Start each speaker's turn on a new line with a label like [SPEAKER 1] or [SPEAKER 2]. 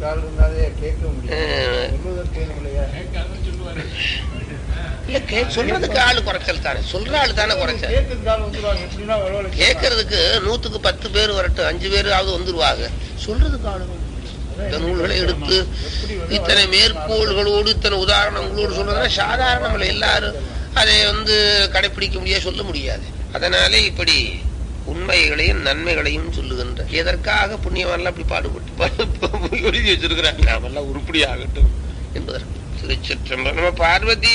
[SPEAKER 1] ஆள் இருந்தாலே கேட்க முடியும்
[SPEAKER 2] அஹ்,
[SPEAKER 1] சொல்வதற்கு இல்லையா
[SPEAKER 2] இல்ல கே சொல்றதுக்கு ஆளு குறைச்சல் தானே சொல்ற ஆளு தானே குறைச்சல்
[SPEAKER 1] கேட்கறதுக்கு ஆள் வந்துருவாங்க எப்படின்னா வரவழைச்சு
[SPEAKER 2] கேட்கறதுக்கு நூத்துக்கு பத்து பேர் வரட்டும் அஞ்சு பேராவது வந்துருவாங்க சொல்றதுக்கு ஆளு வேணும். இந்த நூல்களை எடுத்து இத்தனை மேற்கோள்களோடு இத்தனை உதாரணங்களோடு சொல்றதுனா சாதாரணம் இல்லை எல்லாரும் அதை வந்து கடைபிடிக்க முடியாது சொல்ல முடியாது அதனாலே இப்படி உண்மைகளையும் நன்மைகளையும் சொல்லுகின்ற எதற்காக புண்ணியவான்லாம் அப்படி பாடுபட்டு பாடு- எழுதி வச்சிருக்கிறாங்க நாமெல்லாம் உருப்படி ஆகட்டும் என்பதற்கு திருச்சிற்றம்பலம் நம்ம பார்வதி